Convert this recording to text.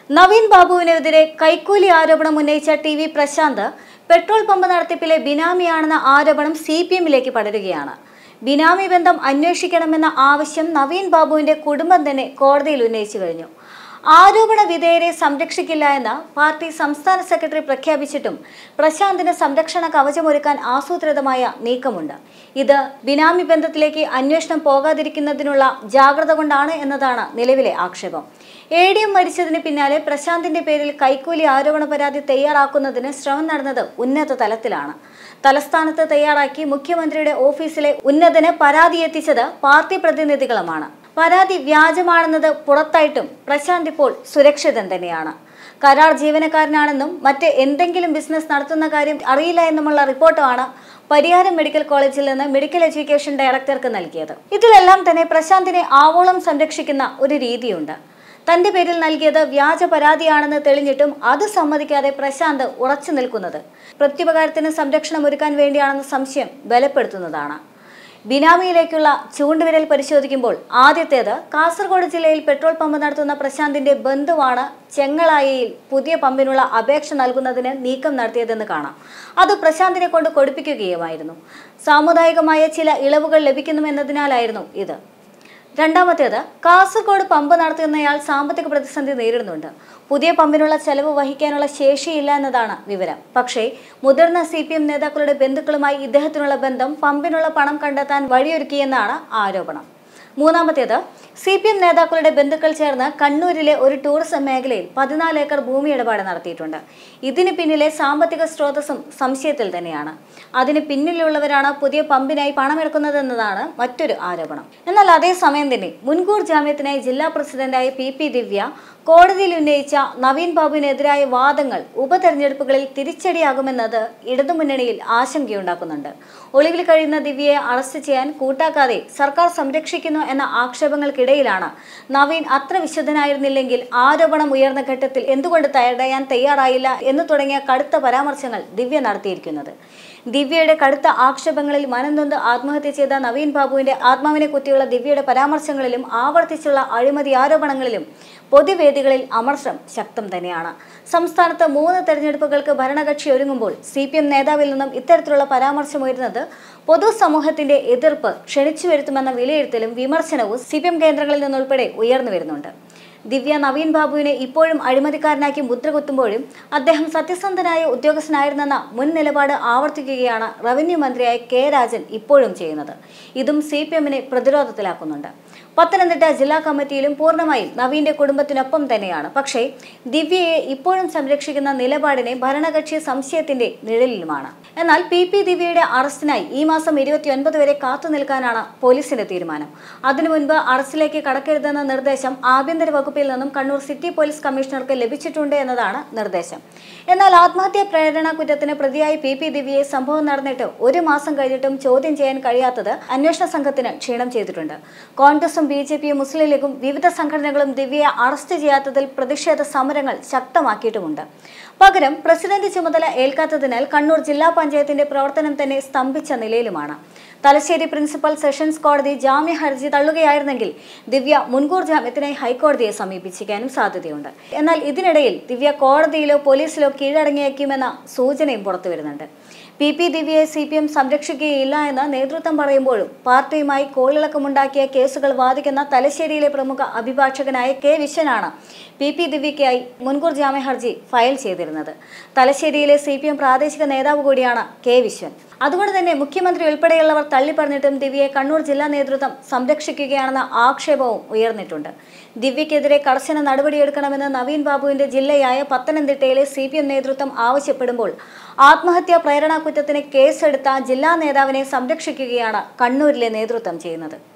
നവീൻ ബാബുവിനെതിരെ കൈക്കൂലി ആരോപണം ഉന്നയിച്ച T V Prashanth petrol pump നടത്തിപ്പിലെ ബിനാമിയാണെന്ന ആരോപണം സി പി എമ്മിലേക്ക് പടരുകയാണ് ബിനാമി ബന്ധം അന്വേഷിക്കണമെന്ന ആവശ്യം നവീൻ ബാബുവിന്റെ കുടുംബം തന്നെ കോടതിയിൽ ഉന്നയിച്ചു കഴിഞ്ഞു ആരോപണ വിധേയരെ സംരക്ഷിക്കില്ല എന്ന് പാർട്ടി സംസ്ഥാന സെക്രട്ടറി പ്രഖ്യാപിച്ചിട്ടും പ്രശാന്തിന് സംരക്ഷണ കവചമൊരുക്കാൻ ആസൂത്രിതമായ നീക്കമുണ്ട് ഇത് ബിനാമി ബന്ധത്തിലേക്ക് അന്വേഷണം പോകാതിരിക്കുന്നതിനുള്ള ജാഗ്രത കൊണ്ടാണ് എന്നതാണ് നിലവിലെ ആക്ഷേപം എ ഡി എം മരിച്ചതിന് പിന്നാലെ പ്രശാന്തിന്റെ പേരിൽ കൈക്കൂലി ആരോപണ പരാതി തയ്യാറാക്കുന്നതിന് ശ്രമം നടന്നത് ഉന്നത തലത്തിലാണ് തലസ്ഥാനത്ത് തയ്യാറാക്കി മുഖ്യമന്ത്രിയുടെ ഓഫീസിലെ ഉന്നതന് പരാതി എത്തിച്ചത് പാർട്ടി പ്രതിനിധികളുമാണ് പരാതി വ്യാജമാണെന്നത് പുറത്തായിട്ടും പ്രശാന്ത് ഇപ്പോൾ സുരക്ഷിതൻ തന്നെയാണ് കരാർ ജീവനക്കാരനാണെന്നും മറ്റ് എന്തെങ്കിലും ബിസിനസ് നടത്തുന്ന കാര്യം അറിയില്ല എന്നുമുള്ള റിപ്പോർട്ടാണ് പരിഹാരം മെഡിക്കൽ കോളേജിൽ നിന്ന് മെഡിക്കൽ എഡ്യൂക്കേഷൻ ഡയറക്ടർക്ക് നൽകിയത് ഇതിലെല്ലാം തന്നെ പ്രശാന്തിനെ ആവോളം സംരക്ഷിക്കുന്ന ഒരു രീതിയുണ്ട് തന്റെ പേരിൽ നൽകിയത് വ്യാജ പരാതിയാണെന്ന് തെളിഞ്ഞിട്ടും അത് സമ്മതിക്കാതെ പ്രശാന്ത് ഉറച്ചു നിൽക്കുന്നത് പ്രത്യുപകാരത്തിന് സംരക്ഷണം ഒരുക്കാൻ വേണ്ടിയാണെന്ന സംശയം ബലപ്പെടുത്തുന്നതാണ് ബിനാമിയിലേക്കുള്ള ചൂണ്ടുവിരൽ പരിശോധിക്കുമ്പോൾ ആദ്യത്തേത് കാസർഗോഡ് ജില്ലയിൽ പെട്രോൾ പമ്പ് നടത്തുന്ന പ്രശാന്തിന്റെ ബന്ധുവാണ് ചെങ്ങളായയിൽ പുതിയ പമ്പിനുള്ള അപേക്ഷ നൽകുന്നതിന് നീക്കം നടത്തിയതെന്ന് കാണാം അത് പ്രശാന്തിനെ കൊണ്ട് കൊടുപ്പിക്കുകയുമായിരുന്നു സാമുദായികമായ ചില ഇളവുകൾ ലഭിക്കുന്നുവെന്നതിനാലായിരുന്നു ഇത് രണ്ടാമത്തേത് കാസർഗോഡ് പമ്പ് നടത്തുന്നയാൾ സാമ്പത്തിക പ്രതിസന്ധി നേരിടുന്നുണ്ട് പുതിയ പമ്പിനുള്ള ചെലവ് വഹിക്കാനുള്ള ശേഷിയില്ല എന്നതാണ് വിവരം പക്ഷേ മുതിർന്ന സി പി എം നേതാക്കളുടെ ബന്ധുക്കളുമായി ഇദ്ദേഹത്തിനുള്ള ബന്ധം പമ്പിനുള്ള പണം കണ്ടെത്താൻ വഴിയൊരുക്കിയെന്നാണ് ആരോപണം മൂന്നാമത്തേത് സി പി എം നേതാക്കളുടെ ബന്ധുക്കൾ ചേർന്ന് കണ്ണൂരിലെ ഒരു ടൂറിസം മേഖലയിൽ പതിനാല് ഏക്കർ ഭൂമി ഇടപാട് നടത്തിയിട്ടുണ്ട് ഇതിന് പിന്നിലെ സാമ്പത്തിക സ്രോതസ്സും സംശയത്തിൽ തന്നെയാണ് അതിന് പിന്നിലുള്ളവരാണ് പുതിയ പമ്പിനായി പണമിറക്കുന്നതെന്നതാണ് മറ്റൊരു ആരോപണം എന്നാൽ അതേസമയം തന്നെ മുൻകൂർ ജാമ്യത്തിനായി ജില്ലാ പ്രസിഡന്റായ പി പി ദിവ്യ കോടതിയിൽ ഉന്നയിച്ച നവീൻ ബാബുവിനെതിരായ വാദങ്ങൾ ഉപതെരഞ്ഞെടുപ്പുകളിൽ തിരിച്ചടിയാകുമെന്നത് ഇടതുമുന്നണിയിൽ ആശങ്കയുണ്ടാക്കുന്നുണ്ട് ഒളിവിൽ കഴിയുന്ന ദിവ്യയെ അറസ്റ്റ് ചെയ്യാൻ കൂട്ടാക്കാതെ സർക്കാർ സംരക്ഷിക്കുന്നു എന്ന ആക്ഷേപങ്ങൾക്കിടയിലാണ് നവീൻ അത്ര വിശുദ്ധനായിരുന്നില്ലെങ്കിൽ ആരോപണം ഉയർന്ന ഘട്ടത്തിൽ എന്തുകൊണ്ട് തടയാൻ തയ്യാറായില്ല എന്ന് തുടങ്ങിയ കടുത്ത പരാമർശങ്ങൾ ദിവ്യ നടത്തിയിരിക്കുന്നത് ദിവ്യയുടെ കടുത്ത ആക്ഷേപങ്ങളിൽ മനംനൊന്ത് ആത്മഹത്യ ചെയ്ത നവീൻ ബാബുവിന്റെ ആത്മാവിനെ കുത്തിയുള്ള ദിവ്യയുടെ പരാമർശങ്ങളിലും ആവർത്തിച്ചുള്ള അഴിമതി ആരോപണങ്ങളിലും പൊതുവേദികളിൽ അമർഷം ശക്തം തന്നെയാണ് സംസ്ഥാനത്ത് മൂന്ന് തെരഞ്ഞെടുപ്പുകൾക്ക് ഭരണകക്ഷി ഒരുങ്ങുമ്പോൾ സി പി എം നേതാവിൽ നിന്നും ഇത്തരത്തിലുള്ള പരാമർശം ഉയരുന്നത് പൊതുസമൂഹത്തിന്റെ എതിർപ്പ് ക്ഷണിച്ചു വരുത്തുമെന്ന വിലയിരുത്തലും വിമർശനവും സി പി എം കേന്ദ്രങ്ങളിൽ നിന്നുൾപ്പെടെ ഉയർന്നു വരുന്നുണ്ട് ദിവ്യ നവീൻ ബാബുവിനെ ഇപ്പോഴും അഴിമതിക്കാരനാക്കി മുദ്രകുത്തുമ്പോഴും അദ്ദേഹം സത്യസന്ധനായ ഉദ്യോഗസ്ഥനായിരുന്നെന്ന മുൻ നിലപാട് ആവർത്തിക്കുകയാണ് റവന്യൂ മന്ത്രിയായ കെ രാജൻ ഇപ്പോഴും ചെയ്യുന്നത് ഇതും സി പി എമ്മിനെ പ്രതിരോധത്തിലാക്കുന്നുണ്ട് പത്തനംതിട്ട ജില്ലാ കമ്മിറ്റിയിലും പൂർണ്ണമായും നവീന്റെ കുടുംബത്തിനൊപ്പം തന്നെയാണ് പക്ഷേ ദിവ്യയെ ഇപ്പോഴും സംരക്ഷിക്കുന്ന നിലപാടിനെ ഭരണകക്ഷി സംശയത്തിന്റെ നിഴലിലുമാണ് എന്നാൽ പി പി ദിവ്യയുടെ അറസ്റ്റിനായി ഈ മാസം ഇരുപത്തിയൊൻപത് വരെ കാത്തു നിൽക്കാനാണ് പോലീസിന്റെ തീരുമാനം അതിനു മുൻപ് അറസ്റ്റിലേക്ക് കടക്കരുതെന്ന നിർദ്ദേശം ആഭ്യന്തര വകുപ്പിൽ നിന്നും കണ്ണൂർ സിറ്റി പോലീസ് കമ്മീഷണർക്ക് ലഭിച്ചിട്ടുണ്ട് എന്നതാണ് നിർദ്ദേശം എന്നാൽ ആത്മഹത്യാ പ്രേരണ കുറ്റത്തിന് പ്രതിയായി പി പി ദിവ്യയെ സംഭവം നടന്നിട്ട് ഒരു മാസം കഴിഞ്ഞിട്ടും ചോദ്യം ചെയ്യാൻ കഴിയാത്തത് അന്വേഷണ സംഘത്തിന് ക്ഷീണം ചെയ്തിട്ടുണ്ട് കോൺഗ്രസും ബി ജെ പിയും മുസ്ലിം ലീഗും വിവിധ സംഘടനകളും ദിവ്യയെ അറസ്റ്റ് ചെയ്യാത്തതിൽ പ്രതിഷേധ സമരങ്ങൾ ശക്തമാക്കിയിട്ടുമുണ്ട് പകരം പ്രസിഡന്റ് ചുമതല ഏൽക്കാത്തതിനാൽ കണ്ണൂർ ജില്ലാ പഞ്ചായത്തിന്റെ പ്രവർത്തനം തന്നെ സ്തംഭിച്ച നിലയിലുമാണ് തലശ്ശേരി പ്രിൻസിപ്പൽ സെഷൻസ് കോടതി ജാമ്യ ഹർജി തള്ളുകയായിരുന്നെങ്കിൽ ദിവ്യ മുൻകൂർ ജാമ്യത്തിനായി ഹൈക്കോടതിയെ സമീപിച്ചിരിക്കാനും സാധ്യതയുണ്ട് എന്നാൽ ഇതിനിടയിൽ ദിവ്യ കോടതിയിലോ പോലീസിലോ കീഴടങ്ങിയേക്കുമെന്ന സൂചനയും പുറത്തുവരുന്നുണ്ട് പി പി ദിവ്യയെ സി പി എം സംരക്ഷിക്കുകയില്ല എന്ന് നേതൃത്വം പറയുമ്പോഴും പാർട്ടിയുമായി കോളിളക്കമുണ്ടാക്കിയ കേസുകൾ വാദിക്കുന്ന തലശ്ശേരിയിലെ പ്രമുഖ അഭിഭാഷകനായ കെ വിശ്വനാണ് പി പി ദിവ്യയ്ക്കായി മുൻകൂർ ജാമ്യ ഹർജി ഫയൽ ചെയ്തിരുന്നത് തലശ്ശേരിയിലെ സി പി എം പ്രാദേശിക നേതാവ് കൂടിയാണ് കെ വിശ്വൻ അതുകൊണ്ട് തന്നെ മുഖ്യമന്ത്രി ഉൾപ്പെടെയുള്ളവർ തള്ളിപ്പറഞ്ഞിട്ടും ദിവ്യയെ കണ്ണൂർ ജില്ലാ നേതൃത്വം സംരക്ഷിക്കുകയാണെന്ന ആക്ഷേപവും ഉയർന്നിട്ടുണ്ട് ദിവ്യക്കെതിരെ കർശന നടപടിയെടുക്കണമെന്ന് നവീൻ ബാബുവിന്റെ ജില്ലയായ പത്തനംതിട്ടയിലെ സി പി എം നേതൃത്വം ആവശ്യപ്പെടുമ്പോൾ ആത്മഹത്യാ പ്രേരണാ കുറ്റത്തിന് കേസെടുത്ത ജില്ലാ നേതാവിനെ സംരക്ഷിക്കുകയാണ് കണ്ണൂരിലെ നേതൃത്വം ചെയ്യുന്നത്